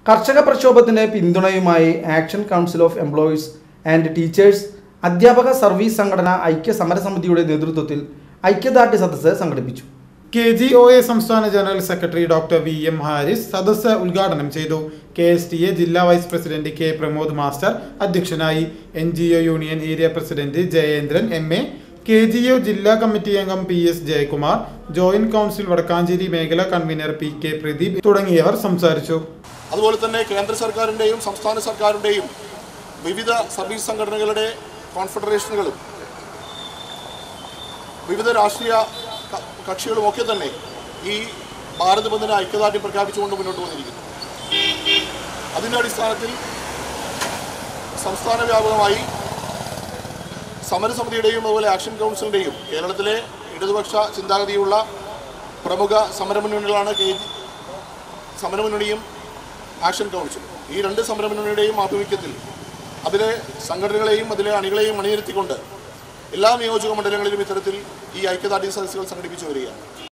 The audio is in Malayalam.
കർഷക പ്രക്ഷോഭത്തിന് പിന്തുണയുമായി action council of employees and teachers അധ്യാപക സർവീസ് സംഘടന ഐക്യ സമരസമിതിയുടെ നേതൃത്വത്തിൽ ഐക്യദാർഢ്യ സദസ്സ് സംഘടിപ്പിച്ചു കെ ജി ഒ എ സംസ്ഥാന general secretary doctor V M Haris സദസ്സ് ഉദ്ഘാടനം ചെയ്തു കെ എസ് ടി എ ജില്ലാ vice president K Pramod master അധ്യക്ഷനായി N G O union area president Jayendran M A K G O ജില്ലാ കമ്മിറ്റി അംഗം P S Jayakumar joint council Vadakkanchery മേഖലാ കൺവീനർ പി കെ പ്രദീപ് തുടങ്ങിയവർ സംസാരിച്ചു അതുപോലെ തന്നെ കേന്ദ്ര സർക്കാരിൻ്റെയും സംസ്ഥാന സർക്കാരിൻ്റെയും വിവിധ സർവീസ് സംഘടനകളുടെ കോൺഫെഡറേഷനുകളും വിവിധ രാഷ്ട്രീയ ക- കക്ഷികളുമൊക്കെ തന്നെ ഈ ഭാരത് ബന്ദിന് ഐക്യദാർഢ്യം പ്രഖ്യാപിച്ചുകൊണ്ട് മുന്നോട്ട് വന്നിരിക്കുന്നു അതിൻ്റെ അടിസ്ഥാനത്തിൽ സംസ്ഥാന വ്യാപകമായി സമരസമിതിയുടെയും അതുപോലെ ആക്ഷൻ കൗൺസിലിൻ്റെയും കേരളത്തിലെ ഇടതുപക്ഷ ചിന്താഗതിയുള്ള പ്രമുഖ സമരമുന്നണികളാണ് കെ സമരമുന്നണിയും ആക്ഷൻ കൗൺസിൽ ഈ രണ്ട് സമരമുന്നണിയുടെയും ആഭിമുഖ്യത്തിൽ അതിലെ സംഘടനകളെയും അതിലെ അണികളെയും അണിനിരത്തിക്കൊണ്ട് എല്ലാ നിയോജക മണ്ഡലങ്ങളിലും ഇത്തരത്തിൽ ഈ ഐക്യദാർഢ്യ സദസ്സുകൾ സംഘടിപ്പിച്ചു വരികയാണ്